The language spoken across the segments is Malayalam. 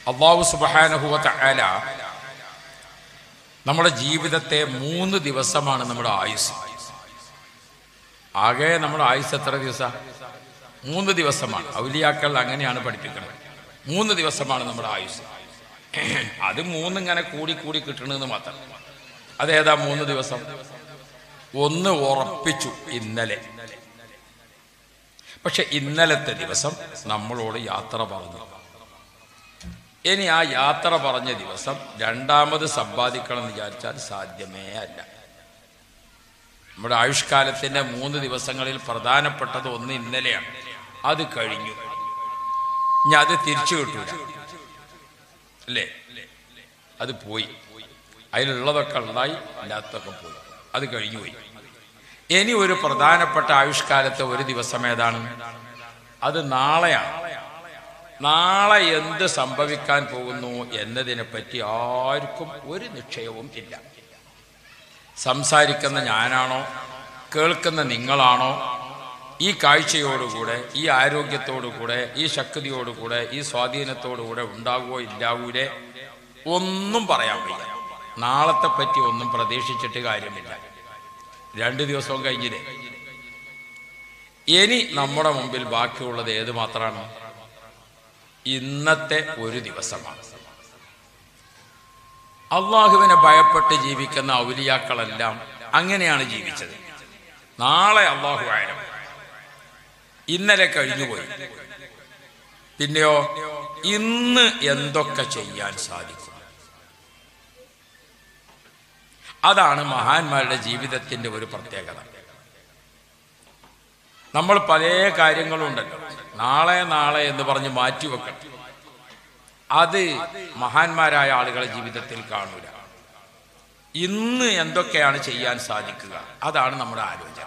അള്ളാഹു സുബാനഹുവ ആല നമ്മുടെ ജീവിതത്തെ മൂന്ന് ദിവസമാണ് നമ്മുടെ ആയുസ് ആകെ നമ്മുടെ ആയുസ് എത്ര ദിവസം മൂന്ന് ദിവസമാണ് ഔലിയാക്കൾ അങ്ങനെയാണ് പഠിപ്പിക്കുന്നത് മൂന്ന് ദിവസമാണ് നമ്മുടെ ആയുസ് അത് മൂന്നിങ്ങനെ കൂടി കൂടി കിട്ടണമെന്ന് മാത്രം അതേതാ മൂന്ന് ദിവസം ഒന്ന് ഉറപ്പിച്ചു ഇന്നലെ പക്ഷെ ഇന്നലത്തെ ദിവസം നമ്മളോട് യാത്ര പറഞ്ഞു ഇനി ആ യാത്ര പറഞ്ഞ ദിവസം രണ്ടാമത് സമ്പാദിക്കണം എന്ന് വിചാരിച്ചാൽ സാധ്യമേ അല്ല നമ്മുടെ ആയുഷ്കാലത്തിന്റെ മൂന്ന് ദിവസങ്ങളിൽ പ്രധാനപ്പെട്ടത് ഒന്ന് ഇന്നലെയാണ് അത് കഴിഞ്ഞു ഇനി അത് തിരിച്ചു കിട്ടൂല അല്ലേ അത് പോയി അതിലുള്ളതൊക്കെ ഉണ്ടായി ഇല്ലാത്തതൊക്കെ പോയി അത് കഴിഞ്ഞു പോയി ഇനി ഒരു പ്രധാനപ്പെട്ട ആയുഷ്കാലത്തെ ഒരു ദിവസം ഏതാണ് അത് നാളെയാണ് നാളെ എന്ത് സംഭവിക്കാൻ പോകുന്നു എന്നതിനെ പറ്റി ആർക്കും ഒരു നിശ്ചയവും ഇല്ല സംസാരിക്കുന്ന ഞാനാണോ കേൾക്കുന്ന നിങ്ങളാണോ ഈ കാഴ്ചയോടുകൂടെ ഈ ആരോഗ്യത്തോടുകൂടെ ഈ ശക്തിയോടുകൂടെ ഈ സ്വാധീനത്തോടുകൂടെ ഉണ്ടാകുമോ ഇല്ലാവൂലേ ഒന്നും പറയാൻ വയ്യ നാളത്തെ പറ്റി ഒന്നും പ്രതീക്ഷിച്ചിട്ട് കാര്യമില്ല രണ്ട് ദിവസവും കഴിഞ്ഞില്ലേ ഇനി നമ്മുടെ മുമ്പിൽ ബാക്കിയുള്ളത് ഏത് മാത്രമാണ് ഇന്നത്തെ ഒരു ദിവസമാണ് അള്ളാഹുവിനെ ഭയപ്പെട്ട് ജീവിക്കുന്ന ഔലിയാക്കളെല്ലാം അങ്ങനെയാണ് ജീവിച്ചത് നാളെ അള്ളാഹു ആയാലും ഇന്നലെ കഴിഞ്ഞുപോയി പിന്നെയോ ഇന്ന് എന്തൊക്കെ ചെയ്യാൻ സാധിക്കും അതാണ് മഹാന്മാരുടെ ജീവിതത്തിന്റെ ഒരു പ്രത്യേകത നമ്മൾ പല കാര്യങ്ങളും ഉണ്ടല്ലോ നാളെ നാളെ എന്ന് പറഞ്ഞ് മാറ്റിവെക്കണം അത് മഹാന്മാരായ ആളുകളെ ജീവിതത്തിൽ കാണൂല ഇന്ന് എന്തൊക്കെയാണ് ചെയ്യാൻ സാധിക്കുക അതാണ് നമ്മുടെ ആലോചന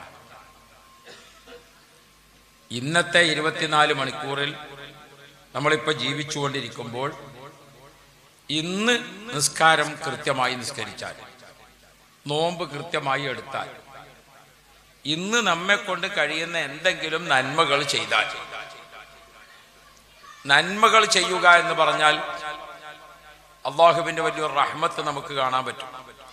ഇന്നത്തെ ഇരുപത്തിനാല് മണിക്കൂറിൽ നമ്മളിപ്പോൾ ജീവിച്ചുകൊണ്ടിരിക്കുമ്പോൾ ഇന്ന് നിസ്കാരം കൃത്യമായി നിസ്കരിച്ചാൽ നോമ്പ് കൃത്യമായി എടുത്താൽ ഇന്ന് നമ്മെ കൊണ്ട് കഴിയുന്ന എന്തെങ്കിലും നന്മകൾ ചെയ്താൽ നന്മകൾ ചെയ്യുക എന്ന് പറഞ്ഞാൽ അള്ളാഹുവിന്റെ വലിയൊരു റഹ്മത്ത് നമുക്ക് കാണാൻ പറ്റും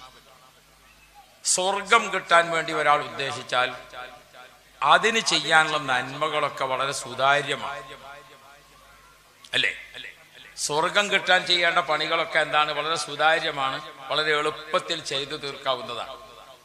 സ്വർഗം കിട്ടാൻ വേണ്ടി ഒരാൾ ഉദ്ദേശിച്ചാൽ അതിന് ചെയ്യാനുള്ള നന്മകളൊക്കെ വളരെ സുതാര്യമാണ് അല്ലേ സ്വർഗം കിട്ടാൻ ചെയ്യേണ്ട പണികളൊക്കെ എന്താണ് വളരെ സുതാര്യമാണ് വളരെ എളുപ്പത്തിൽ ചെയ്തു തീർക്കാവുന്നതാണ്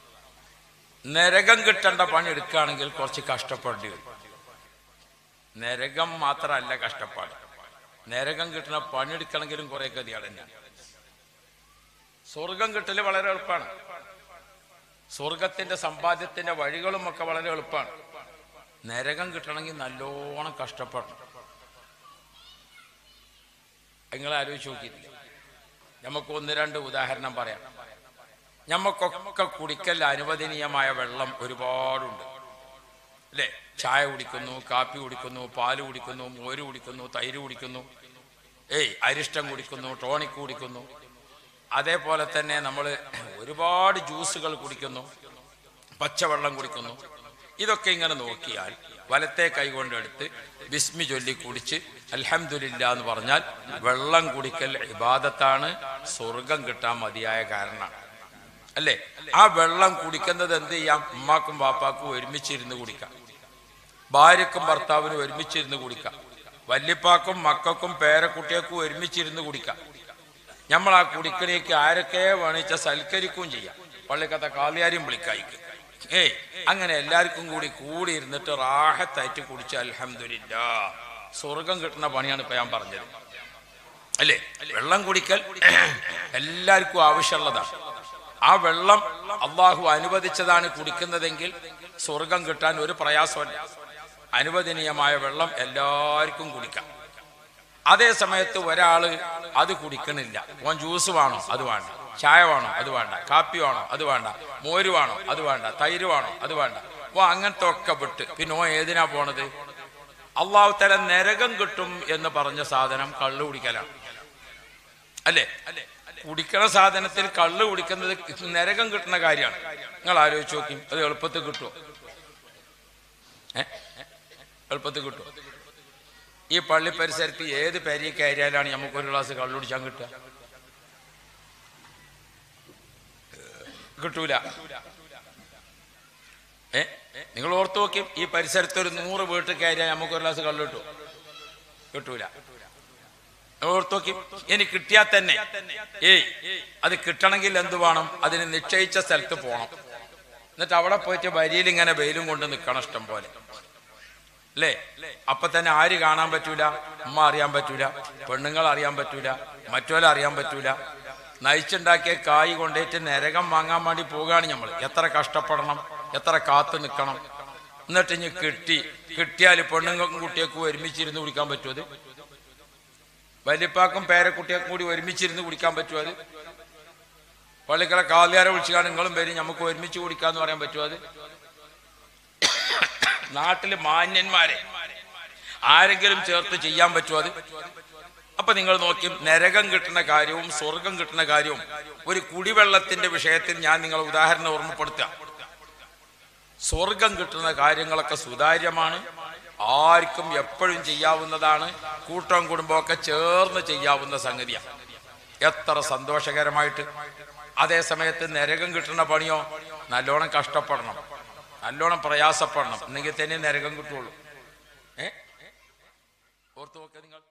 നരകം കിട്ടേണ്ട പണി എടുക്കുകയാണെങ്കിൽ കുറച്ച് കഷ്ടപ്പെടേണ്ടി വരും നരകം മാത്രമല്ല കഷ്ടപ്പാട് നരകം കിട്ടുന്ന പണിയെടുക്കണമെങ്കിലും കുറെ ഗതിയാണ് തന്നെയാണ് സ്വർഗം കിട്ടല് വളരെ എളുപ്പമാണ് സ്വർഗത്തിന്റെ സമ്പാദ്യത്തിന്റെ വഴികളും ഒക്കെ വളരെ എളുപ്പമാണ് നരകം കിട്ടണമെങ്കിൽ നല്ലോണം കഷ്ടപ്പെടണം നിങ്ങൾ ആലോചിച്ച് നോക്കിയിട്ടില്ല നമുക്ക് ഒന്ന് രണ്ട് ഉദാഹരണം പറയാം ഞമ്മക്കൊക്കെ കുടിക്കൽ അനുവദനീയമായ വെള്ളം ഒരുപാടുണ്ട് അല്ലേ ചായ കുടിക്കുന്നു കാപ്പി കുടിക്കുന്നു പാല് കുടിക്കുന്നു മോര് കുടിക്കുന്നു തൈര് കുടിക്കുന്നു ഏയ് അരിഷ്ടം കുടിക്കുന്നു ടോണിക് കുടിക്കുന്നു അതേപോലെ തന്നെ നമ്മൾ ഒരുപാട് ജ്യൂസുകൾ കുടിക്കുന്നു പച്ചവെള്ളം കുടിക്കുന്നു ഇതൊക്കെ ഇങ്ങനെ നോക്കിയാൽ വലത്തെ കൈകൊണ്ടെടുത്ത് ബിസ്മി ചൊല്ലി കുടിച്ച് അൽഹംദുലില്ല എന്ന് പറഞ്ഞാൽ വെള്ളം കുടിക്കൽ ഇബാദത്താണ് സ്വർഗം കിട്ടാൻ മതിയായ കാരണമാണ് അല്ലേ ആ വെള്ളം കുടിക്കുന്നത് എന്ത് ചെയ്യാം ഉമ്മാക്കും വാപ്പാക്കും ഒരുമിച്ചിരുന്ന് കുടിക്കാം ഭാര്യക്കും ഭർത്താവിനും ഒരുമിച്ചിരുന്ന് കുടിക്കാം വല്യപ്പാക്കും മക്കൾക്കും പേരക്കുട്ടികൾക്കും ഒരുമിച്ചിരുന്ന് കുടിക്കാം നമ്മൾ ആ കുടിക്കണേക്ക് ആരൊക്കെ വേണിച്ച സൽക്കരിക്കുകയും ചെയ്യാം പള്ളിക്കത്തെ കാളിയാരും വിളിക്കായിക്ക് ഏയ് അങ്ങനെ എല്ലാവർക്കും കൂടി കൂടി ഇരുന്നിട്ട് റാഹത്തായിട്ട് കുടിച്ച അൽഹംദുലില്ല സ്വർഗം കിട്ടുന്ന പണിയാണ് ഇപ്പൊ ഞാൻ പറഞ്ഞത് അല്ലേ വെള്ളം കുടിക്കൽ എല്ലാവർക്കും ആവശ്യമുള്ളതാണ് ആ വെള്ളം അള്ളാഹു അനുവദിച്ചതാണ് കുടിക്കുന്നതെങ്കിൽ സ്വർഗം കിട്ടാൻ ഒരു പ്രയാസമല്ല അനുവദനീയമായ വെള്ളം എല്ലാവർക്കും കുടിക്കാം അതേ സമയത്ത് ഒരാള് അത് കുടിക്കണില്ല ഓൻ ജ്യൂസ് വേണോ അത് വേണ്ട ചായ വേണോ അത് വേണ്ട കാപ്പി വേണോ അത് വേണ്ട മോര് വേണോ അത് വേണ്ട തൈര് വേണോ അത് വേണ്ട ഓ അങ്ങനത്തെ ഒക്കെ വിട്ട് പിന്നെ ഓ ഏതിനാ പോണത് അള്ളാഹു തല നരകം കിട്ടും എന്ന് പറഞ്ഞ സാധനം കള്ളു കുടിക്കലാണ് അല്ലേ കുടിക്കണ സാധനത്തിൽ കള്ള് കുടിക്കുന്നത് നരകം കിട്ടുന്ന കാര്യമാണ് നിങ്ങൾ ആലോചിച്ച് നോക്കി അത് എളുപ്പത്തിൽ കിട്ടുമോ ഏ എളുപ്പത്തിൽ കിട്ടുമോ ഈ പള്ളി പരിസരത്ത് ഏത് പെരിയ കയറിയാലാണ് നമുക്ക് ഒരു ഗ്ലാസ് കള്ളുടിച്ചാൻ കിട്ടുക കിട്ടൂല ഏ നിങ്ങൾ ഓർത്തു നോക്കി ഈ പരിസരത്ത് ഒരു നൂറ് വീട്ടിൽ കയറിയാൽ നമുക്ക് ഒരു ഗ്ലാസ് കള്ളു കിട്ടും കിട്ടൂല നിങ്ങൾ ഓർത്തു നോക്കി ഇനി കിട്ടിയാൽ തന്നെ ഏയ് അത് കിട്ടണമെങ്കിൽ എന്ത് വേണം അതിന് നിശ്ചയിച്ച സ്ഥലത്ത് പോകണം എന്നിട്ട് അവിടെ പോയിട്ട് വരിയിൽ ഇങ്ങനെ വെയിലും കൊണ്ട് നിൽക്കണം ഇഷ്ടം പോലെ അല്ലേ അപ്പൊ തന്നെ ആര് കാണാൻ പറ്റൂല ഉമ്മ അറിയാൻ പറ്റൂല പെണ്ണുങ്ങൾ അറിയാൻ പറ്റൂല മറ്റോലെ അറിയാൻ പറ്റൂല നയിച്ചുണ്ടാക്കിയ കായ് കൊണ്ടേറ്റ് നരകം വാങ്ങാൻ വേണ്ടി പോവുകയാണ് നമ്മൾ എത്ര കഷ്ടപ്പെടണം എത്ര കാത്തു നിൽക്കണം എന്നിട്ട് ഇനി കിട്ടി കിട്ടിയാൽ പെണ്ണുങ്ങൾക്കും കുട്ടികൾക്കും ഒരുമിച്ചിരുന്ന് കുടിക്കാൻ പറ്റുമോ അത് വലിയപ്പാക്കും പേരക്കുട്ടികൾക്കും കൂടി ഒരുമിച്ചിരുന്ന് കുടിക്കാൻ പറ്റുമോ അത് പള്ളിക്കല കാലിയാരെ വിളിച്ചാണ് നിങ്ങളും പേര് നമുക്ക് ഒരുമിച്ച് കുടിക്കാന്ന് പറയാൻ പറ്റുമോ അത് നാട്ടില് മാന്യന്മാരെ ആരെങ്കിലും ചേർത്ത് ചെയ്യാൻ പറ്റുമോ അത് അപ്പൊ നിങ്ങൾ നോക്കി നരകം കിട്ടുന്ന കാര്യവും സ്വർഗം കിട്ടുന്ന കാര്യവും ഒരു കുടിവെള്ളത്തിന്റെ വിഷയത്തിൽ ഞാൻ നിങ്ങളെ ഉദാഹരണം ഓർമ്മപ്പെടുത്തുക സ്വർഗം കിട്ടുന്ന കാര്യങ്ങളൊക്കെ സുതാര്യമാണ് ആർക്കും എപ്പോഴും ചെയ്യാവുന്നതാണ് കൂട്ടവും കുടുംബമൊക്കെ ചേർന്ന് ചെയ്യാവുന്ന സംഗതിയാണ് എത്ര സന്തോഷകരമായിട്ട് അതേ സമയത്ത് നരകം കിട്ടുന്ന പണിയോ നല്ലോണം കഷ്ടപ്പെടണം നല്ലോണം പ്രയാസപ്പെടണം എന്നെങ്കിൽ തന്നെ നരകം കിട്ടുള്ളൂ ഏ ഓർത്തു നോക്കുക നിങ്ങൾ